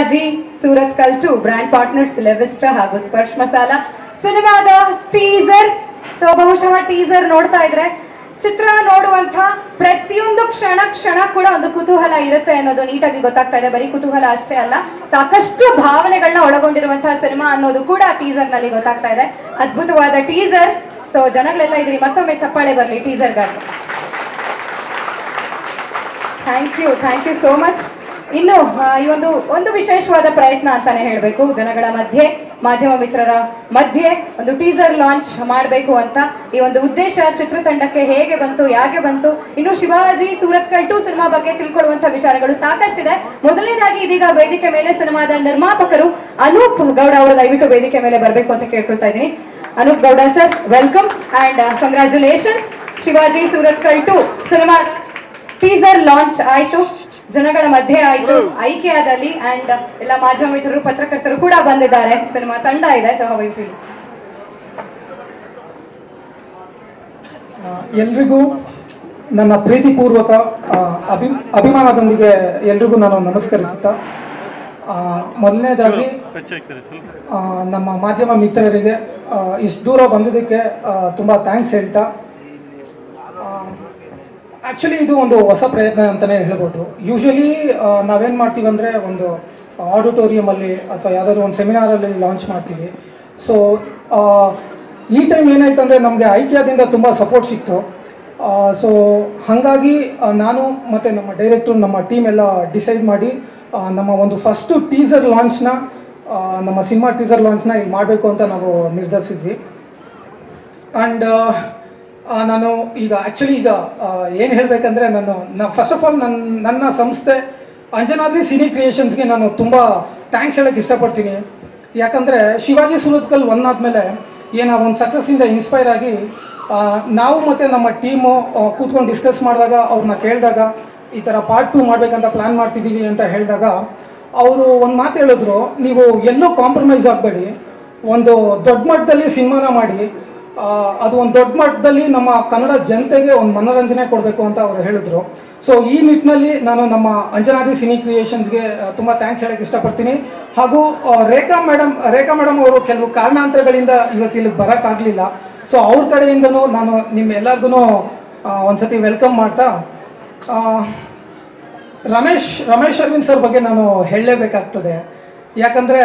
Shivaji Surathkal to brand partners ಲೆವಿಸ್ಟ ಹಾಗೂ ಸ್ಪರ್ಶ್ ಮಸಾಲ ಸಿನಿಮಾದ teaser so ಬಹುಶಃ ಟೀಸರ್ ನೋಡ್ತಾ ಇದ್ರೆ ಚಿತ್ರ ನೋಡುವಂತ ಪ್ರತಿಯೊಂದು ಕ್ಷಣ ಕ್ಷಣ ಕೂಡ ಒಂದು ಕುತೂಹಲ ಇರುತ್ತೆ ಅನ್ನೋದು ನೀಟಾಗಿ ಗೊತ್ತಾಗ್ತಾ ಇದೆ ಬರೀ ಕುತೂಹಲ ಅಷ್ಟೇ ಅಲ್ಲ ಸಾಕಷ್ಟು ಭಾವನೆಗಳನ್ನ ಒಳಗೊಂಡಿರುವಂತಹ ಸಿನಿಮಾ ಅನ್ನೋದು ಕೂಡ ಟೀಸರ್ ನಲ್ಲಿ ಗೊತ್ತಾಗ್ತಾ ಇದೆ ಅದ್ಭುತವಾದ ಟೀಸರ್ ಸೊ ಜನಗಳೆಲ್ಲ ಇದ್ರಿ ಮತ್ತೊಮ್ಮೆ ಚಪ್ಪಾಳೆ ಬರಲಿ ಟೀಸರ್ಗಾಗಿ thank you thank you so much ಇನ್ನು ಆ, ಈ ಒಂದು ಒಂದು ವಿಶೇಷವಾದ ಪ್ರಯತ್ನ ಅಂತಾನೆ ಹೇಳಬೇಕು ಜನಗಳ ಮಧ್ಯೆ ಮಾಧ್ಯಮ ಮಿತ್ರರ ಮಧ್ಯೆ ಒಂದು ಟೀಸರ್ ಲಾಂಚ್ ಮಾಡಬೇಕು ಅಂತ ಈ ಒಂದು ಉದ್ದೇಶ ಚಿತ್ರತಂಡಕ್ಕೆ ಹೇಗೆ ಬಂತು ಯಾಕೆ ಬಂತು ಇನ್ನು Shivaji Surathkal to cinema ಬಗ್ಗೆ ತಿಳ್ಕೊಳ್ಳುವಂತ ವಿಚಾರಗಳು ಸಾಕಷ್ಟಿದೆ ಮೊದಲನೇದಾಗಿ ಇದೀಗ ವೇದಿಕೆ ಮೇಲೆ ಸಿನಿಮಾದ ನಿರ್ಮಾಪಕರು ಅನೂಪ್ ಗೌಡ ಅವರು ದಯವಿಟ್ಟು ವೇದಿಕೆ ಮೇಲೆ ಬರಬೇಕು ಅಂತ ಕೇಳ್ಕೊಳ್ತಾ ಇದ್ದೀನಿ Anoop Gowda sir welcome and congratulations Shivaji Surathkal two ಸಿನಿಮಾದ ಟೀಸರ್ ಲಾಂಚ್ ಆಯ್ತು ಜನಗಳ ಮಧ್ಯೆ ಆಯ್ತು ಐಕಿಯಾದಲ್ಲಿ ಅಂಡ್ ಎಲ್ಲ ಮಾಧ್ಯಮ ಮಿತ್ರರು ಪತ್ರಕರ್ತರು ಕೂಡ ಬಂದಿದ್ದಾರೆ ಸಿನಿಮಾ ತಂಡ ಇದೆ ಸೊ ಹೌ ಯು ಫೀಲ್ ಆ, ಎಲ್ರಿಗೂ ನನ್ನ ಪ್ರೀತಿಪೂರ್ವಕ ಆ, ಅಭಿ ಅಭಿಮಾನದೊಂದಿಗೆ ಎಲ್ರಿಗೂ ನಾನು ನಮಸ್ಕರಿಸುತ್ತಾ ಆ, ಮೊದಲನೇದಾಗಿ ಆ, ನಮ್ಮ ಮಾಧ್ಯಮ ಮಿತ್ರರಿಗೆ ಇಷ್ಟು ದೂರ ಬಂದಿದ್ದಕ್ಕೆ ತುಂಬ ಥ್ಯಾಂಕ್ಸ್ ಹೇಳ್ತಾ ಆ್ಯಕ್ಚುಲಿ ಇದು ಒಂದು ಹೊಸ ಪ್ರಯತ್ನ ಅಂತಲೇ ಹೇಳ್ಬೋದು ಯೂಶಲಿ ನಾವೇನು ಮಾಡ್ತೀವಿ ಅಂದರೆ ಒಂದು ಆಡಿಟೋರಿಯಮಲ್ಲಿ ಅಥವಾ ಯಾವುದಾದ್ರು ಒಂದು ಸೆಮಿನಾರಲ್ಲಿ ಲಾಂಚ್ ಮಾಡ್ತೀವಿ ಸೊ ಈ ಟೈಮ್ ಏನಾಯ್ತು ಅಂದರೆ ನಮಗೆ ಐಕ್ಯದಿಂದ ತುಂಬ ಸಪೋರ್ಟ್ ಸಿಕ್ತು ಸೊ ಹಾಗಾಗಿ ಆ, ನಾನು ಮತ್ತು ನಮ್ಮ ಡೈರೆಕ್ಟ್ರು ನಮ್ಮ ಟೀಮ್ ಎಲ್ಲ ಡಿಸೈಡ್ ಮಾಡಿ ಆ, ನಮ್ಮ ಒಂದು ಫಸ್ಟು ಟೀಸರ್ ಲಾಂಚ್ನ ನಮ್ಮ ಸಿನಿಮಾ ಟೀಸರ್ ಲಾಂಚ್ನ ಇಲ್ಲಿ ಮಾಡಬೇಕು ಅಂತ ನಾವು ನಿರ್ಧರಿಸಿದ್ವಿ ಆ್ಯಂಡ್ ನಾನು ಈಗ ಆ್ಯಕ್ಚುಲಿ ಈಗ ಏನು ಹೇಳಬೇಕಂದ್ರೆ ನಾನು ನಾ ಫಸ್ಟ್ ಆಫ್ ಆಲ್ ನನ್ನ ನನ್ನ ಸಂಸ್ಥೆ ಅಂಜನಾದ್ರಿ ಸಿನಿ ಕ್ರಿಯೇಷನ್ಸ್ಗೆ ನಾನು ತುಂಬ ಥ್ಯಾಂಕ್ಸ್ ಹೇಳೋಕ್ಕೆ ಇಷ್ಟಪಡ್ತೀನಿ ಯಾಕಂದರೆ ಶಿವಾಜಿ ಸುರತ್ಕಲ್ ಒನ್ ಆದಮೇಲೆ ಏನೋ ಒಂದು ಸಕ್ಸಸ್ಸಿಂದ ಇನ್ಸ್ಪೈರ್ ಆಗಿ ಆ, ನಾವು ಮತ್ತು ನಮ್ಮ ಟೀಮು ಕೂತ್ಕೊಂಡು ಡಿಸ್ಕಸ್ ಮಾಡಿದಾಗ ಅವ್ರನ್ನ ಕೇಳಿದಾಗ ಈ ಥರ ಪಾರ್ಟ್ ಟೂ ಮಾಡಬೇಕಂತ ಪ್ಲ್ಯಾನ್ ಮಾಡ್ತಿದ್ದೀವಿ ಅಂತ ಹೇಳಿದಾಗ ಅವರು ಒಂದು ಮಾತು ಹೇಳಿದ್ರು ನೀವು ಎಲ್ಲೂ ಕಾಂಪ್ರಮೈಸ್ ಆಗಬೇಡಿ ಒಂದು ದೊಡ್ಡ ಮಟ್ಟದಲ್ಲಿ ಸಿನಿಮಾನ ಮಾಡಿ ಆ, ಅದು ಒಂದು ದೊಡ್ಡ ಮಟ್ಟದಲ್ಲಿ ನಮ್ಮ ಕನ್ನಡ ಜನತೆಗೆ ಒಂದು ಮನೋರಂಜನೆ ಕೊಡಬೇಕು ಅಂತ ಅವರು ಹೇಳಿದ್ರು ಸೊ ಈ ನಿಟ್ಟಿನಲ್ಲಿ ನಾನು ನಮ್ಮ ಅಂಜನಾದಿ ಸಿನಿ ಕ್ರಿಯೇಷನ್ಸ್ಗೆ ತುಂಬ ಥ್ಯಾಂಕ್ಸ್ ಹೇಳಕ್ಕೆ ಇಷ್ಟಪಡ್ತೀನಿ ಹಾಗೂ ಆ, ರೇಖಾ ಮೇಡಮ್ ರೇಖಾ ಮೇಡಮ್ ಅವರು ಕೆಲವು ಕಾರಣಾಂತರಗಳಿಂದ ಇವತ್ತು ಇಲ್ಲಿಗೆ ಬರೋಕ್ಕಾಗಲಿಲ್ಲ ಸೊ ಅವ್ರ ಕಡೆಯಿಂದನೂ ನಾನು ನಿಮ್ಮ ಎಲ್ಲರಿಗೂ ಒಂದ್ಸತಿ ವೆಲ್ಕಮ್ ಮಾಡ್ತಾ ಆ, ರಮೇಶ್ ರಮೇಶ್ ಅರವಿಂದ್ ಸರ್ ಬಗ್ಗೆ ನಾನು ಹೇಳಲೇಬೇಕಾಗ್ತದೆ ಯಾಕಂದರೆ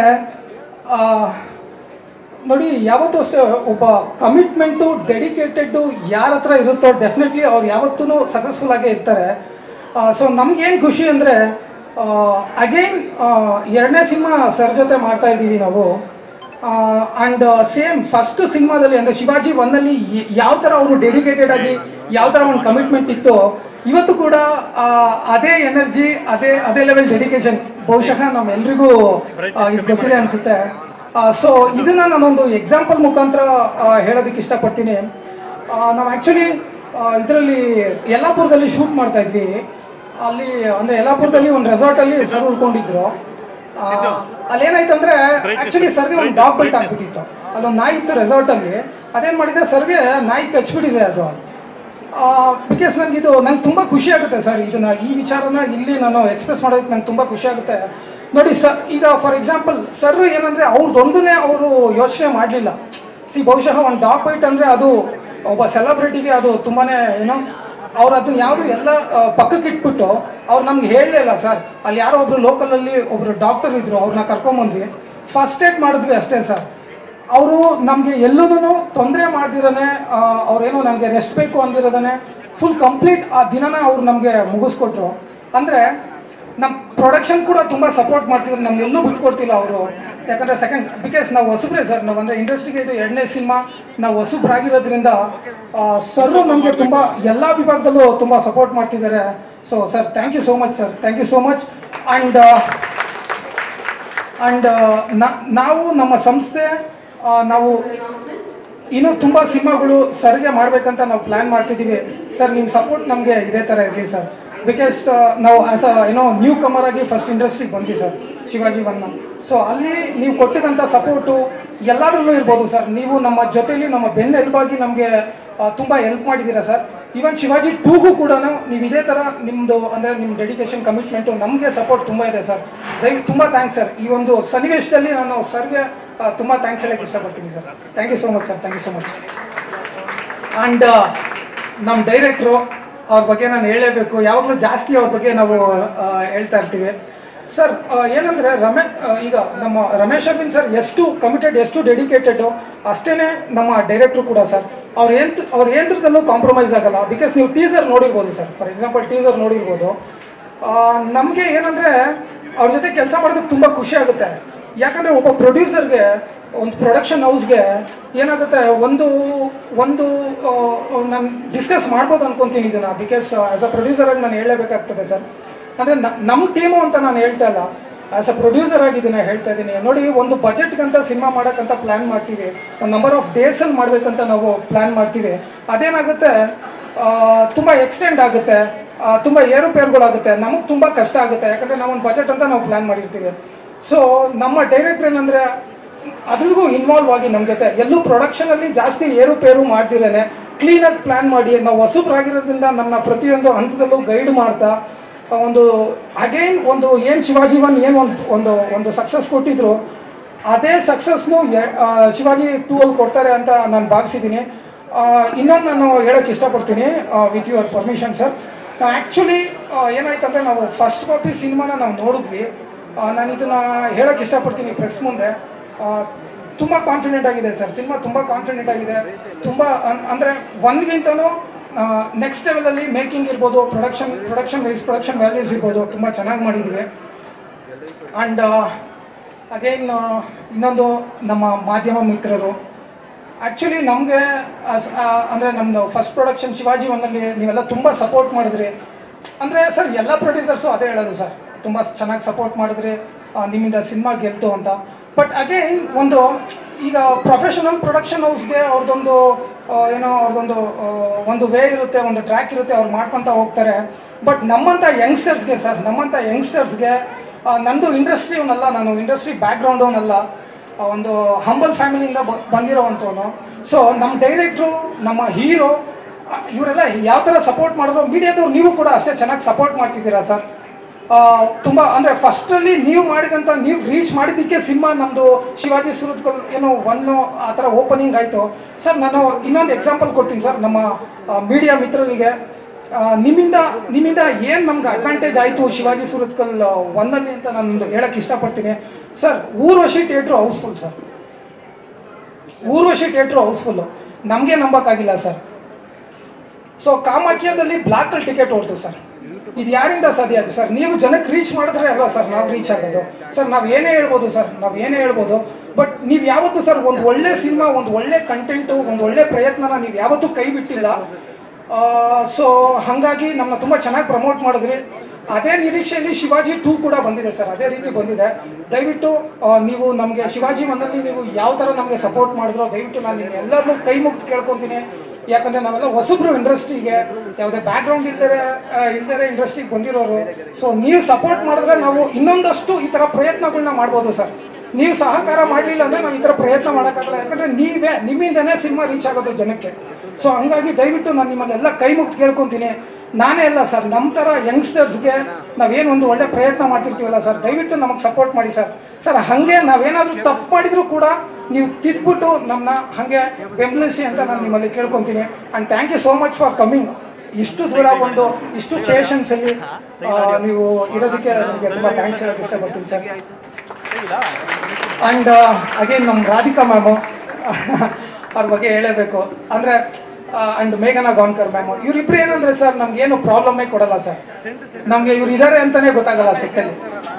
ನೋಡಿ ಯಾವತ್ತೂ ಅಷ್ಟೇ ಒಬ್ಬ ಕಮಿಟ್ಮೆಂಟು ಡೆಡಿಕೇಟೆಡ್ಡು ಯಾರ ಹತ್ರ ಇರುತ್ತೋ ಡೆಫಿನೆಟ್ಲಿ ಅವ್ರು ಯಾವತ್ತೂ ಸಕ್ಸಸ್ಫುಲ್ ಆಗೇ ಇರ್ತಾರೆ ಸೊ ನಮ್ಗೇನು ಖುಷಿ ಅಂದರೆ ಅಗೈನ್ ಎರಡನೇ ಸಿನಿಮಾ ಸರ್ ಜೊತೆ ಮಾಡ್ತಾ ಇದ್ದೀವಿ ನಾವು ಆ್ಯಂಡ್ ಸೇಮ್ ಫಸ್ಟ್ ಸಿನಿಮಾದಲ್ಲಿ ಅಂದರೆ ಶಿವಾಜಿ ಒನ್ನಲ್ಲಿ ಯಾವ ಥರ ಅವರು ಡೆಡಿಕೇಟೆಡ್ ಆಗಿ ಯಾವ ಥರ ಒಂದು ಕಮಿಟ್ಮೆಂಟ್ ಇತ್ತು ಇವತ್ತು ಕೂಡ ಆ, ಅದೇ ಎನರ್ಜಿ ಅದೇ ಅದೇ ಲೆವೆಲ್ ಡೆಡಿಕೇಶನ್ ಬಹುಶಃ ನಮ್ಮೆಲ್ರಿಗೂ ಆ, ಇದು ಗೊತ್ತಿದೆ ಅನಿಸುತ್ತೆ ಸೊ ಇದನ್ನ ನಾನೊಂದು ಎಕ್ಸಾಂಪಲ್ ಮುಖಾಂತರ ಆ, ಹೇಳೋದಕ್ಕೆ ಇಷ್ಟಪಡ್ತೀನಿ ಆ, ನಾವು ಆ್ಯಕ್ಚುಲಿ ಇದರಲ್ಲಿ ಯಲ್ಲಾಪುರದಲ್ಲಿ ಶೂಟ್ ಮಾಡ್ತಾ ಇದ್ವಿ ಅಲ್ಲಿ ಅಂದರೆ ಯಲ್ಲಾಪುರದಲ್ಲಿ ಒಂದು ರೆಸಾರ್ಟಲ್ಲಿ ಸರ್ ಉಳ್ಕೊಂಡಿದ್ರು ಆ, ಅಲ್ಲೇನಾಯ್ತಂದ್ರೆ ಆ್ಯಕ್ಚುಲಿ ಸರ್ಗೆ ಒಂದು ಡಾಗ್ ಬೈಟ್ ಆಗ್ಬಿಟ್ಟಿತ್ತು ಅಲ್ಲೊಂದು ನಾಯಿ ಇತ್ತು ರೆಸಾರ್ಟಲ್ಲಿ ಅದೇನು ಮಾಡಿದೆ ಸರ್ಗೆ ನಾಯಿ ಕಚ್ಬಿಟ್ಟಿದೆ ಅದು ಬಿಕಾಸ್ ನನಗೆ ಇದು ನಂಗೆ ತುಂಬ ಖುಷಿ ಆಗುತ್ತೆ ಸರ್ ಇದನ್ನ ಈ ವಿಚಾರನ ಇಲ್ಲಿ ನಾನು ಎಕ್ಸ್ಪ್ರೆಸ್ ಮಾಡೋದಕ್ಕೆ ನಂಗೆ ತುಂಬ ಖುಷಿ ಆಗುತ್ತೆ ನೋಡಿ ಸರ್ ಈಗ ಫಾರ್ ಎಕ್ಸಾಂಪಲ್ ಸರ್ ಏನಂದರೆ ಅವ್ರದ್ದೊಂದನ್ನೇ ಅವರು ಯೋಚನೆ ಮಾಡಲಿಲ್ಲ ಸಿ ಬಹುಶಃ ಒಂದು ಡಾಗ್ ಬೈಟ್ ಅಂದರೆ ಅದು ಒಬ್ಬ ಸೆಲೆಬ್ರಿಟಿಗೆ ಅದು ತುಂಬಾ ಏನೋ ಅವ್ರು ಅದನ್ನ ಯಾವುದು ಎಲ್ಲ ಆ, ಪಕ್ಕಕ್ಕೆ ಇಟ್ಬಿಟ್ಟು ಅವ್ರು ನಮ್ಗೆ ಹೇಳಲಿಲ್ಲ ಸರ್ ಅಲ್ಲಿ ಯಾರೋ ಒಬ್ರು ಲೋಕಲಲ್ಲಿ ಒಬ್ರು ಡಾಕ್ಟರ್ ಇದ್ರು ಅವ್ರನ್ನ ಕರ್ಕೊಂಬಂದ್ವಿ ಫಸ್ಟ್ ಏಡ್ ಮಾಡಿದ್ವಿ ಅಷ್ಟೇ ಸರ್ ಅವರು ನಮಗೆ ಎಲ್ಲೂ ತೊಂದರೆ ಮಾಡ್ದಿರನೆ ಅವ್ರೇನೋ ನನಗೆ ರೆಸ್ಟ್ ಬೇಕು ಅಂದಿರೋದನೆ ಫುಲ್ ಕಂಪ್ಲೀಟ್ ಆ ದಿನನ ಅವ್ರು ನಮಗೆ ಮುಗಿಸ್ಕೊಟ್ರು ಅಂದರೆ ನಮ್ಮ ಪ್ರೊಡಕ್ಷನ್ ಕೂಡ ತುಂಬ ಸಪೋರ್ಟ್ ಮಾಡ್ತಿದ್ರು ನಮ್ಗೆ ಎಲ್ಲೂ ಬಿಟ್ಕೊಡ್ತಿಲ್ಲ ಅವರು ಯಾಕಂದರೆ ಸೆಕೆಂಡ್ ಬಿಕಾಸ್ ನಾವು ಹೊಸಬ್ರೆ ಸರ್ ನಾವು ಅಂದರೆ ಇಂಡಸ್ಟ್ರಿಗೆ ಇದು ಎರಡನೇ ಸಿನಿಮಾ ನಾವು ಹೊಸಬ್ರಾಗಿರೋದ್ರಿಂದ ಸರ್ರು ನಮಗೆ ತುಂಬ ಎಲ್ಲ ವಿಭಾಗದಲ್ಲೂ ತುಂಬ ಸಪೋರ್ಟ್ ಮಾಡ್ತಿದ್ದಾರೆ so sir thank you so much sir thank you so much and and ನಾವು ನಮ್ಮ ಸಂಸ್ಥೆ ಆ, ನಾವು ಇನ್ನೂ ತುಂಬ ಸಿನಿಮಾಗಳು ಸರ್ಗೆ ಮಾಡಬೇಕಂತ ನಾವು ಪ್ಲ್ಯಾನ್ ಮಾಡ್ತಿದ್ದೀವಿ ಸರ್ ನಿಮ್ಮ ಸಪೋರ್ಟ್ ನಮಗೆ ಇದೇ ಥರ ಇರಲಿ ಸರ್ ಬಿಕಾಸ್ ನಾವು ಆ್ಯಸ್ ಅ ಏನೋ ನ್ಯೂ ಕಮರ್ ಆಗಿ ಫಸ್ಟ್ ಇಂಡಸ್ಟ್ರಿಗೆ ಬಂದ್ವಿ ಸರ್ ಶಿವಾಜಿ ಒನ್ನ ಸೊ ಅಲ್ಲಿ ನೀವು ಕೊಟ್ಟಿದಂಥ ಸಪೋರ್ಟು ಎಲ್ಲದರಲ್ಲೂ ಇರ್ಬೋದು ಸರ್ ನೀವು ನಮ್ಮ ಜೊತೆಲಿ ನಮ್ಮ ಬೆನ್ನೆಲುಬಾಗಿ ನಮಗೆ ತುಂಬ ಹೆಲ್ಪ್ ಮಾಡಿದ್ದೀರಾ ಸರ್ ಈವನ್ ಶಿವಾಜಿ ಟೂಗೂ ಕೂಡ ನೀವು ಇದೇ ಥರ ನಿಮ್ಮದು ಅಂದರೆ ನಿಮ್ಮ ಡೆಡಿಕೇಶನ್ ಕಮಿಟ್ಮೆಂಟು ನಮಗೆ ಸಪೋರ್ಟ್ ತುಂಬ ಇದೆ ಸರ್ ದಯವಿಟ್ಟು ತುಂಬ ಥ್ಯಾಂಕ್ಸ್ ಸರ್ ಈ ಒಂದು ಸನ್ನಿವೇಶದಲ್ಲಿ ನಾನು ಸರ್ಗೆ ತುಂಬ ಥ್ಯಾಂಕ್ಸ್ ಹೇಳಕ್ಕೆ ಇಷ್ಟಪಡ್ತೀನಿ sir thank you so much sir thank you so much and ನಮ್ಮ ಡೈರೆಕ್ಟ್ರು ಅವ್ರ ಬಗ್ಗೆ ನಾನು ಹೇಳಲೇಬೇಕು ಯಾವಾಗಲೂ ಜಾಸ್ತಿ ಅವ್ರ ಬಗ್ಗೆ ನಾವು ಆ, ಹೇಳ್ತಾ ಇರ್ತೀವಿ ಸರ್ ಏನಂದರೆ ರಮೇ ಆ, ಈಗ ನಮ್ಮ ರಮೇಶ್ ಅರವಿಂದ್ ಸರ್ ಎಷ್ಟು ಕಮಿಟೆಡ್ ಎಷ್ಟು ಡೆಡಿಕೇಟೆಡು ಅಷ್ಟೇ ನಮ್ಮ ಡೈರೆಕ್ಟ್ರು ಕೂಡ ಸರ್ ಅವ್ರ ಏನ್ ಅವ್ರ ಯಂತ್ರದಲ್ಲೂ ಕಾಂಪ್ರಮೈಸ್ ಆಗಲ್ಲ ಬಿಕಾಸ್ ನೀವು ಟೀಸರ್ ನೋಡಿರ್ಬೋದು ಸರ್ ಫಾರ್ ಎಕ್ಸಾಂಪಲ್ ಟೀಸರ್ ನೋಡಿರ್ಬೋದು ನಮಗೆ ಏನಂದರೆ ಅವ್ರ ಜೊತೆ ಕೆಲಸ ಮಾಡೋದಕ್ಕೆ ತುಂಬ ಖುಷಿ ಆಗುತ್ತೆ ಯಾಕಂದರೆ ಒಬ್ಬ ಪ್ರೊಡ್ಯೂಸರ್ಗೆ ಒಂದು ಪ್ರೊಡಕ್ಷನ್ ಹೌಸ್ಗೆ ಏನಾಗುತ್ತೆ ಒಂದು ಒಂದು ನಾನು ಡಿಸ್ಕಸ್ ಮಾಡ್ಬೋದು ಅನ್ಕೊಂತೀನಿ ಇದನ್ನು ಬಿಕಾಸ್ ಆ್ಯಸ್ ಅ ಪ್ರೊಡ್ಯೂಸರಾಗಿ ನಾನು ಹೇಳಲೇಬೇಕಾಗ್ತದೆ ಸರ್ ಅಂದರೆ ನಮ್ಮ ಟೀಮು ಅಂತ ನಾನು ಹೇಳ್ತಾ ಇಲ್ಲ ಆ್ಯಸ್ ಅ ಪ್ರೊಡ್ಯೂಸರ್ ಆಗಿ ಇದನ್ನ ಹೇಳ್ತಾ ಇದ್ದೀನಿ ನೋಡಿ ಒಂದು ಬಜೆಟ್ಗಂತ ಸಿನಿಮಾ ಮಾಡೋಕ್ಕಂತ ಪ್ಲ್ಯಾನ್ ಮಾಡ್ತೀವಿ ಒಂದು ನಂಬರ್ ಆಫ್ ಡೇಸಲ್ಲಿ ಮಾಡಬೇಕಂತ ನಾವು ಪ್ಲ್ಯಾನ್ ಮಾಡ್ತೀವಿ ಅದೇನಾಗುತ್ತೆ ತುಂಬ ಎಕ್ಸ್ಟೆಂಡ್ ಆಗುತ್ತೆ ತುಂಬ ಏರುಪೇರುಗಳಾಗುತ್ತೆ ನಮಗೆ ತುಂಬ ಕಷ್ಟ ಆಗುತ್ತೆ ಯಾಕಂದರೆ ನಾವು ಒಂದು ಬಜೆಟ್ ಅಂತ ನಾವು ಪ್ಲ್ಯಾನ್ ಮಾಡಿರ್ತೀವಿ ಸೊ ನಮ್ಮ ಡೈರೆಕ್ಟರ್ ಏನಂದರೆ ಅದ್ರಿಗೂ ಇನ್ವಾಲ್ವ್ ಆಗಿ ನಮ್ಮ ಜೊತೆ ಎಲ್ಲೂ ಪ್ರೊಡಕ್ಷನಲ್ಲಿ ಜಾಸ್ತಿ ಏರುಪೇರು ಮಾಡ್ದಿರೇನೆ ಕ್ಲೀನಾಗಿ ಪ್ಲ್ಯಾನ್ ಮಾಡಿ ನಾವು ಹೊಸಬ್ರಾಗಿರೋದ್ರಿಂದ ನಮ್ಮ ಪ್ರತಿಯೊಂದು ಹಂತದಲ್ಲೂ ಗೈಡ್ ಮಾಡ್ತಾ ಆ, ಒಂದು ಅಗೈನ್ ಒಂದು ಏನು ಶಿವಾಜಿ ಒನ್ ಏನು ಒಂದು ಒಂದು ಒಂದು ಸಕ್ಸಸ್ ಕೊಟ್ಟಿದ್ರು ಅದೇ ಸಕ್ಸಸ್ನು ಶಿವಾಜಿ ಟೂ ಅಲ್ಲಿ ಕೊಡ್ತಾರೆ ಅಂತ ನಾನು ಭಾವಿಸಿದ್ದೀನಿ ಇನ್ನೊಂದು ನಾನು ಹೇಳೋಕ್ಕೆ ಇಷ್ಟಪಡ್ತೀನಿ with your permission sir actually ಏನಾಯ್ತು ಅಂದರೆ ನಾವು ಫಸ್ಟ್ ಕಾಪಿ ಸಿನಿಮಾನ ನಾವು ನೋಡಿದ್ವಿ ಆ, ನಾನು ಇದನ್ನು ಹೇಳೋಕ್ಕೆ ಇಷ್ಟಪಡ್ತೀನಿ ಪ್ರೆಸ್ ಮುಂದೆ ತುಂಬ ಕಾನ್ಫಿಡೆಂಟ್ ಆಗಿದೆ ಸರ್ ಸಿನಿಮಾ ತುಂಬ ಕಾನ್ಫಿಡೆಂಟ್ ಆಗಿದೆ ತುಂಬ ಅಂದರೆ ಒನ್ಗಿಂತನೂ ನೆಕ್ಸ್ಟ್ ಲೆವೆಲಲ್ಲಿ ಮೇಕಿಂಗ್ ಇರ್ಬೋದು production production wise production values ಇರ್ಬೋದು ತುಂಬ ಚೆನ್ನಾಗಿ ಮಾಡಿದ್ದೀವಿ ಆ್ಯಂಡ್ ಅಗೈನ್ ಇನ್ನೊಂದು ನಮ್ಮ ಮಾಧ್ಯಮ ಮಿತ್ರರು ಆ್ಯಕ್ಚುಲಿ ನಮಗೆ ಅಂದರೆ ನಮ್ಮದು ಫಸ್ಟ್ ಪ್ರೊಡಕ್ಷನ್ ಶಿವಾಜಿ ಒನ್ನಲ್ಲಿ ನೀವೆಲ್ಲ ತುಂಬ ಸಪೋರ್ಟ್ ಮಾಡಿದ್ರಿ ಅಂದರೆ ಸರ್ ಎಲ್ಲ ಪ್ರೊಡ್ಯೂಸರ್ಸು ಅದೇ ಹೇಳೋದು ಸರ್ ತುಂಬ ಚೆನ್ನಾಗಿ ಸಪೋರ್ಟ್ ಮಾಡಿದ್ರಿ ಆ, ನಿಮ್ಮಿಂದ ಸಿನಿಮಾ ಗೆಲ್ತು ಅಂತ ಬಟ್ ಅಗೈನ್ ಒಂದು ಈಗ ಪ್ರೊಫೆಷನಲ್ ಪ್ರೊಡಕ್ಷನ್ ಹೌಸ್ಗೆ ಅವ್ರದ್ದೊಂದು ಆ, ಏನೋ ಅವ್ರದ್ದೊಂದು ಆ, ಒಂದು ವೇ ಇರುತ್ತೆ ಒಂದು ಟ್ರ್ಯಾಕ್ ಇರುತ್ತೆ ಅವ್ರು ಮಾಡ್ಕೊತ ಹೋಗ್ತಾರೆ ಬಟ್ ನಮ್ಮಂಥ ಯಂಗ್ಸ್ಟರ್ಸ್ಗೆ ಸರ್ ನಮ್ಮಂಥ ಯಂಗ್ಸ್ಟರ್ಸ್ಗೆ ನಂದು ಇಂಡಸ್ಟ್ರಿ ಅವನಲ್ಲ ನಾನು ಇಂಡಸ್ಟ್ರಿ ಬ್ಯಾಕ್ಗ್ರೌಂಡ್ ಅವನಲ್ಲ ಆ ಒಂದು ಹಂಬಲ್ ಫ್ಯಾಮಿಲಿಯಿಂದ ಬ ಬಂದಿರೋವಂಥವನು ಸೊ ನಮ್ಮ ಡೈರೆಕ್ಟ್ರು ನಮ್ಮ ಹೀರೋ ಇವರೆಲ್ಲ ಯಾವ ಥರ ಸಪೋರ್ಟ್ ಮಾಡಿದ್ರು ಮೀಡಿಯಾದವ್ರು ನೀವು ಕೂಡ ಅಷ್ಟೇ ಚೆನ್ನಾಗಿ ಸಪೋರ್ಟ್ ಮಾಡ್ತಿದ್ದೀರಾ ಸರ್ ತುಂಬ ಅಂದರೆ ಫಸ್ಟಲ್ಲಿ ನೀವು ಮಾಡಿದಂಥ ನೀವು ರೀಚ್ ಮಾಡಿದ್ದಕ್ಕೆ ಸಿನಿಮಾ ನಮ್ಮದು ಶಿವಾಜಿ ಸುರತ್ಕಲ್ ಏನು ಒನ್ನು ಆ ಥರ ಓಪನಿಂಗ್ ಆಯಿತು ಸರ್ ನಾನು ಇನ್ನೊಂದು ಎಕ್ಸಾಂಪಲ್ ಕೊಡ್ತೀನಿ ಸರ್ ನಮ್ಮ ಮೀಡಿಯಾ ಮಿತ್ರರಿಗೆ ಆ, ನಿಮ್ಮಿಂದ ನಿಮ್ಮಿಂದ ಏನು ನಮ್ಗೆ ಅಡ್ವಾಂಟೇಜ್ ಆಯಿತು ಶಿವಾಜಿ ಸುರತ್ಕಲ್ ಒನ್ನಲ್ಲಿ ಅಂತ ನಾನು ಹೇಳಕ್ಕೆ ಇಷ್ಟಪಡ್ತೀನಿ sir Urvashi theatre house full sir Urvashi theatre house full ನಮಗೆ ನಂಬಕ್ಕಾಗಿಲ್ಲ ಸರ್ ಸೊ ಕಾಮಾಖ್ಯದಲ್ಲಿ ಬ್ಲಾಕಲ್ಲಿ ಟಿಕೆಟ್ ಹೊಡ್ತು ಸರ್ ಇದು ಯಾರಿಂದ ಸಾಧ್ಯ ಆಯ್ತು ಸರ್ ನೀವು ಜನಕ್ಕೆ ರೀಚ್ ಮಾಡಿದ್ರೆ ಅಲ್ವಾ ಸರ್ ನಾವು ರೀಚ್ ಆಗೋದು ಸರ್ ನಾವು ಏನೇ ಹೇಳ್ಬೋದು ಸರ್ ನಾವು ಏನೇ ಹೇಳ್ಬೋದು ಬಟ್ ನೀವು ಯಾವತ್ತೂ ಸರ್ ಒಂದು ಒಳ್ಳೆ ಸಿನಿಮಾ ಒಂದು ಒಳ್ಳೆ ಕಂಟೆಂಟು ಒಂದು ಒಳ್ಳೆ ಪ್ರಯತ್ನನ ನೀವು ಯಾವತ್ತೂ ಕೈ ಬಿಟ್ಟಿಲ್ಲ ಸೊ ಹಾಗಾಗಿ ನಮ್ಮನ್ನ ತುಂಬ ಚೆನ್ನಾಗಿ ಪ್ರಮೋಟ್ ಮಾಡಿದ್ರಿ ಅದೇ ನಿರೀಕ್ಷೆಯಲ್ಲಿ ಶಿವಾಜಿ ಟೂ ಕೂಡ ಬಂದಿದೆ ಸರ್ ಅದೇ ರೀತಿ ಬಂದಿದೆ ದಯವಿಟ್ಟು ಆ, ನೀವು ನಮಗೆ ಶಿವಾಜಿ ಒಂದಲ್ಲಿ ನೀವು ಯಾವ ಥರ ನಮಗೆ ಸಪೋರ್ಟ್ ಮಾಡಿದ್ರೋ ದಯವಿಟ್ಟು ನಾನು ಎಲ್ಲರನ್ನೂ ಕೈ ಮುಗ್ದು ಕೇಳ್ಕೊತೀನಿ ಯಾಕಂದರೆ ನಾವೆಲ್ಲ ಹೊಸಬ್ರು ಇಂಡಸ್ಟ್ರಿಗೆ ಯಾವುದೇ ಬ್ಯಾಕ್ಗ್ರೌಂಡ್ ಇಲ್ದರೆ ಇಲ್ದರೆ ಇಂಡಸ್ಟ್ರಿಗೆ ಬಂದಿರೋರು ಸೊ ನೀವು ಸಪೋರ್ಟ್ ಮಾಡಿದ್ರೆ ನಾವು ಇನ್ನೊಂದಷ್ಟು ಈ ಥರ ಪ್ರಯತ್ನಗಳನ್ನ ಮಾಡ್ಬೋದು ಸರ್ ನೀವು ಸಹಕಾರ ಮಾಡಲಿಲ್ಲ ಅಂದರೆ ನಾವು ಈ ಥರ ಪ್ರಯತ್ನ ಮಾಡೋಕ್ಕಾಗಲ್ಲ ಯಾಕಂದರೆ ನೀವೇ ನಿಮ್ಮಿಂದನೇ ಸಿನಿಮಾ ರೀಚ್ ಆಗೋದು ಜನಕ್ಕೆ ಸೊ ಹಂಗಾಗಿ ದಯವಿಟ್ಟು ನಾನು ನಿಮ್ಮನ್ನೆಲ್ಲ ಕೈ ಮುಗ್ದು ಕೇಳ್ಕೊತೀನಿ ನಾನೇ ಅಲ್ಲ ಸರ್ ನಮ್ಮ ಥರ ಯಂಗ್ಸ್ಟರ್ಸ್ಗೆ ನಾವೇನು ಒಂದು ಒಳ್ಳೆ ಪ್ರಯತ್ನ ಮಾಡ್ತಿರ್ತೀವಲ್ಲ ಸರ್ ದಯವಿಟ್ಟು ನಮಗೆ ಸಪೋರ್ಟ್ ಮಾಡಿ ಸರ್ ಸರ್ ಹಾಗೆ ನಾವೇನಾದರೂ ತಪ್ಪು ಮಾಡಿದರೂ ಕೂಡ ನೀವು ತಿದ್ಬಿಟ್ಟು ನಮ್ಮನ್ನ ಹಾಗೆ ಬೆಂಬಲಿಸಿ ಅಂತ ನಾನು ನಿಮ್ಮಲ್ಲಿ ಕೇಳ್ಕೊತೀನಿ and thank you so much for coming ಇಷ್ಟು ದೂರ ಬಂದು ಇಷ್ಟು ಪೇಷನ್ಸಲ್ಲಿ ನೀವು ಇರೋದಕ್ಕೆ ನನಗೆ ತುಂಬ ಥ್ಯಾಂಕ್ಸ್ ಹೇಳೋಕ್ಕೆ ಇಷ್ಟಪಡ್ತೀನಿ ಸರ್ ಆ್ಯಂಡ್ ಅಗೇನ್ ನಮ್ಮ ರಾಧಿಕಾ ಮ್ಯಾಮು ಅವ್ರ ಬಗ್ಗೆ ಹೇಳಬೇಕು ಅಂದರೆ ಆ್ಯಂಡ್ ಮೇಘನಾ ಗಾನ್ಕರ್ ಮ್ಯಾಮು ಇವರಿಬ್ರು ಏನಂದ್ರೆ ಸರ್ ನಮ್ಗೇನು ಪ್ರಾಬ್ಲಮ್ಮೇ ಕೊಡಲ್ಲ ಸರ್ ನಮಗೆ ಇವ್ರು ಇದ್ದಾರೆ ಅಂತಲೇ ಗೊತ್ತಾಗಲ್ಲ ಸೆಟ್ಟಲ್ಲಿ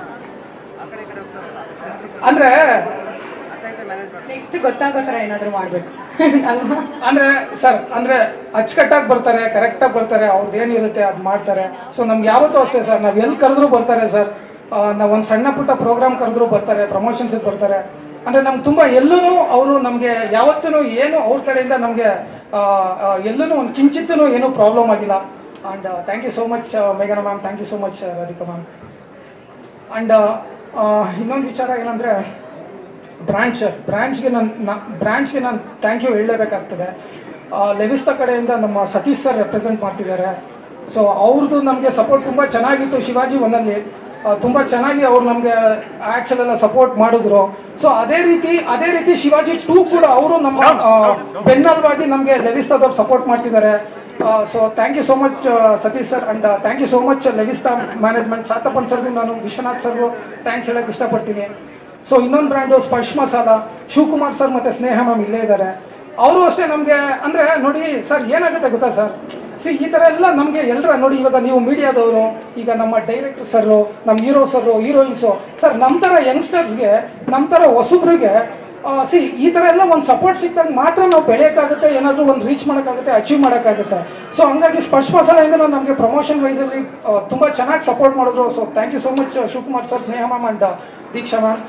ಅಂದರೆ ನೆಕ್ಸ್ಟ್ ಗೊತ್ತಾಗೋ ಥರ ಏನಾದರೂ ಮಾಡಬೇಕು ಅಲ್ವಾ ಅಂದ್ರೆ ಸರ್ ಅಂದ್ರೆ ಅಚ್ಚುಕಟ್ಟಾಗಿ ಬರ್ತಾರೆ ಕರೆಕ್ಟಾಗಿ ಬರ್ತಾರೆ ಅವ್ರದ್ದು ಏನಿರುತ್ತೆ ಅದು ಮಾಡ್ತಾರೆ ಸೊ ನಮ್ಗೆ ಯಾವತ್ತೂ ಅಷ್ಟೇ ಸರ್ ನಾವು ಎಲ್ಲಿ ಕರೆದ್ರೂ ಬರ್ತಾರೆ ಸರ್ ನಾವು ಒಂದು ಸಣ್ಣ ಪುಟ್ಟ ಪ್ರೋಗ್ರಾಮ್ ಕರೆದ್ರೂ ಬರ್ತಾರೆ ಪ್ರಮೋಷನ್ಸಿಗೆ ಬರ್ತಾರೆ ಅಂದರೆ ನಮ್ಗೆ ತುಂಬ ಎಲ್ಲೂ ಅವರು ನಮಗೆ ಯಾವತ್ತೂ ಏನು ಅವ್ರ ಕಡೆಯಿಂದ ನಮಗೆ ಎಲ್ಲೂ ಒಂದು ಕಿಂಚಿತ್ತೂ ಏನೂ ಪ್ರಾಬ್ಲಮ್ ಆಗಿಲ್ಲ and thank you so much ಮೇಘನಾ ma'am thank you so much Radhika ma'am and ಇನ್ನೊಂದು ವಿಚಾರ ಏನಂದರೆ ಬ್ರಾಂಚ್ ಬ್ರಾಂಚ್ಗೆ ನಾನು ಬ್ರಾಂಚ್ಗೆ ನಾನು ಥ್ಯಾಂಕ್ ಯು ಹೇಳಲೇಬೇಕಾಗ್ತದೆ ಲೆವಿಸ್ತಾ ಕಡೆಯಿಂದ ನಮ್ಮ ಸತೀಶ್ ಸರ್ ರೆಪ್ರೆಸೆಂಟ್ ಮಾಡ್ತಿದ್ದಾರೆ ಸೊ ಅವ್ರದ್ದು ನಮಗೆ ಸಪೋರ್ಟ್ ತುಂಬ ಚೆನ್ನಾಗಿತ್ತು ಶಿವಾಜಿ ಒನ್ನಲ್ಲಿ ತುಂಬ ಚೆನ್ನಾಗಿ ಅವ್ರು ನಮಗೆ ಆ್ಯಕ್ಚುಲೆಲ್ಲ ಸಪೋರ್ಟ್ ಮಾಡಿದ್ರು ಸೊ ಅದೇ ರೀತಿ ಅದೇ ರೀತಿ ಶಿವಾಜಿ ಟೂ ಕೂಡ ಅವರು ನಮ್ಮ ಆ, ಬೆನ್ನೆಲುಬಾಗಿ ನಮಗೆ ಲೆವಿಸ್ತಾದವ್ರು ಸಪೋರ್ಟ್ ಮಾಡ್ತಿದ್ದಾರೆ so thank you so much Satish sir and thank you so much Levista management Sathappan ಸರ್ಗೂ ನಾನು ವಿಶ್ವನಾಥ್ ಸರ್ಗೂ ಥ್ಯಾಂಕ್ಸ್ ಹೇಳಕ್ಕೆ ಇಷ್ಟಪಡ್ತೀನಿ ಸೊ ಇನ್ನೊಂದು ಬ್ರ್ಯಾಂಡು ಸ್ಪರ್ಶ್ ಮಸಾಲ ಶಿವಕುಮಾರ್ ಸರ್ ಮತ್ತು ಸ್ನೇಹ ಮ್ಯಾಮ್ ಇಲ್ಲೇ ಇದ್ದಾರೆ ಅವರು ಅಷ್ಟೇ ನಮಗೆ ಅಂದರೆ ನೋಡಿ ಸರ್ ಏನಾಗುತ್ತೆ ಗೊತ್ತಾ ಸರ್ ಸಿ ಈ ಥರ ಎಲ್ಲ ನಮಗೆ ಎಲ್ಲರ ನೋಡಿ ಇವಾಗ ನೀವು ಮೀಡಿಯಾದವರು ಈಗ ನಮ್ಮ ಡೈರೆಕ್ಟರ್ ಸರ್ರು ನಮ್ಮ ಹೀರೋ ಸರ್ರು ಹೀರೋಯಿನ್ಸು ಸರ್ ನಮ್ಮ ಥರ ಯಂಗ್ಸ್ಟರ್ಸ್ಗೆ ನಮ್ಮ ಥರ ಹೊಸಬ್ರಿಗೆ ಸಿ ಈ ಥರ ಎಲ್ಲ ಒಂದು ಸಪೋರ್ಟ್ ಸಿಕ್ಕಿದಾಗ ಮಾತ್ರ ನಾವು ಬೆಳೆಯೋಕ್ಕಾಗುತ್ತೆ ಏನಾದರೂ ಒಂದು ರೀಚ್ ಮಾಡೋಕ್ಕಾಗುತ್ತೆ ಅಚೀವ್ ಮಾಡೋಕ್ಕಾಗುತ್ತೆ ಸೊ ಹಂಗಾಗಿ ಸ್ಪರ್ಶ ಮಸಾಲೆಯಿಂದ ನಮಗೆ ಪ್ರಮೋಷನ್ ವೈಸಲ್ಲಿ ತುಂಬ ಚೆನ್ನಾಗಿ ಸಪೋರ್ಟ್ ಮಾಡಿದ್ರು so thank you so much Shivakumar sir Sneha ma'am and Deeksha ma'am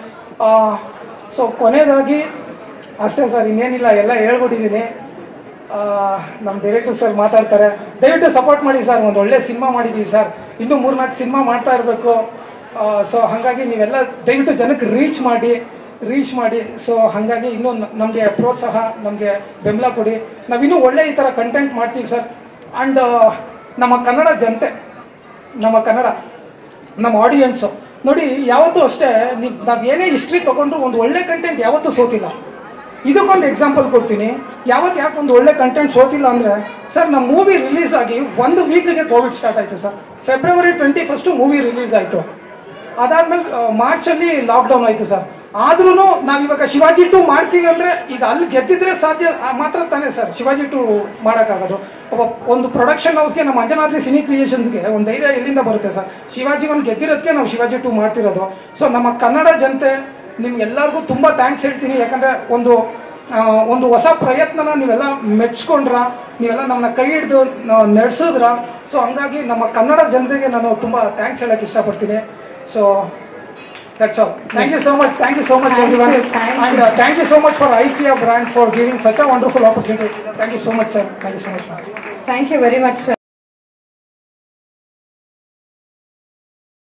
so ಕೊನೆಯದಾಗಿ ಅಷ್ಟೇ ಸರ್ ಇನ್ನೇನಿಲ್ಲ ಎಲ್ಲ ಹೇಳ್ಬಿಟ್ಟಿದ್ದೀನಿ ಆ, ನಮ್ಮ ಡೈರೆಕ್ಟರ್ ಸರ್ ಮಾತಾಡ್ತಾರೆ ದಯವಿಟ್ಟು ಸಪೋರ್ಟ್ ಮಾಡಿ ಸರ್ ಒಂದು ಒಳ್ಳೆ ಸಿನಿಮಾ ಮಾಡಿದ್ದೀವಿ ಸರ್ ಇನ್ನೂ ಮೂರ್ನಾಲ್ಕು ಸಿನಿಮಾ ಮಾಡ್ತಾ ಇರಬೇಕು ಸೊ ಹಾಗಾಗಿ ನೀವೆಲ್ಲ ದಯವಿಟ್ಟು ಜನಕ್ಕೆ ರೀಚ್ ಮಾಡಿ ರೀಚ್ ಮಾಡಿ ಸೊ ಹಾಗಾಗಿ ಇನ್ನೂ ನಮಗೆ ಪ್ರೋತ್ಸಾಹ ನಮಗೆ ಬೆಂಬಲ ಕೊಡಿ ನಾವಿನ್ನೂ ಒಳ್ಳೆ ಈ ಥರ ಕಂಟೆಂಟ್ ಮಾಡ್ತೀವಿ ಸರ್ ಆ್ಯಂಡ್ ನಮ್ಮ ಕನ್ನಡ ಜನತೆ ನಮ್ಮ ಕನ್ನಡ ನಮ್ಮ ಆಡಿಯನ್ಸು ನೋಡಿ ಯಾವತ್ತೂ ಅಷ್ಟೇ ನೀವು ನಾವು ಏನೇ ಹಿಸ್ಟ್ರಿ ತೊಗೊಂಡ್ರು ಒಂದು ಒಳ್ಳೆ ಕಂಟೆಂಟ್ ಯಾವತ್ತೂ ಸೋತಿಲ್ಲ ಇದಕ್ಕೊಂದು ಎಕ್ಸಾಂಪಲ್ ಕೊಡ್ತೀನಿ ಯಾವತ್ತು ಯಾಕೆ ಒಂದು ಒಳ್ಳೆ ಕಂಟೆಂಟ್ ಸೋತಿಲ್ಲ ಅಂದರೆ ಸರ್ ನಮ್ಮ ಮೂವಿ ರಿಲೀಸ್ ಆಗಿ ಒಂದು ವೀಕಿಗೆ ಕೋವಿಡ್ ಸ್ಟಾರ್ಟ್ ಆಯಿತು sir February twenty first movie release ಆಯಿತು ಅದಾದ್ಮೇಲೆ ಮಾರ್ಚಲ್ಲಿ ಲಾಕ್ಡೌನ್ ಆಯಿತು ಸರ್ ಆದ್ರೂ ನಾವಿವಾಗ ಶಿವಾಜಿ ಟು ಮಾಡ್ತೀವಿ ಅಂದರೆ ಈಗ ಅಲ್ಲಿ ಗೆದ್ದಿದ್ರೆ ಸಾಧ್ಯ ಆ, ಮಾತ್ರ ತಾನೇ ಸರ್ ಶಿವಾಜಿ ಟು ಮಾಡೋಕ್ಕಾಗೋದು ಒಬ್ಬ ಒಂದು ಪ್ರೊಡಕ್ಷನ್ ಹೌಸ್ಗೆ ನಮ್ಮ ಅಂಜನಾದ್ರಿ ಸಿನಿ ಕ್ರಿಯೇಷನ್ಸ್ಗೆ ಒಂದು ಧೈರ್ಯ ಎಲ್ಲಿಂದ ಬರುತ್ತೆ ಸರ್ ಶಿವಾಜಿ ಒಂದು ಗೆದ್ದಿರೋದಕ್ಕೆ ನಾವು ಶಿವಾಜಿ ಟು ಮಾಡ್ತಿರೋದು ಸೊ ನಮ್ಮ ಕನ್ನಡ ಜನತೆ ನಿಮ್ಗೆಲ್ಲರಿಗೂ ತುಂಬ ಥ್ಯಾಂಕ್ಸ್ ಹೇಳ್ತೀನಿ ಯಾಕಂದರೆ ಒಂದು ಆ, ಒಂದು ಹೊಸ ಪ್ರಯತ್ನನ ನೀವೆಲ್ಲ ಮೆಚ್ಕೊಂಡ್ರ ನೀವೆಲ್ಲ ನಮ್ಮನ್ನ ಕೈ ಹಿಡಿದು ನಡೆಸಿದ್ರ ಸೊ ಹಂಗಾಗಿ ನಮ್ಮ ಕನ್ನಡ ಜನತೆಗೆ ನಾನು ತುಂಬ ಥ್ಯಾಂಕ್ಸ್ ಹೇಳಕ್ಕೆ ಇಷ್ಟಪಡ್ತೀನಿ so that's all thank you so much thank you so much Thank you, everyone thank you. And thank you so much for IKEA brand for giving such a wonderful opportunity thank you so much sir thank you so much thank you very much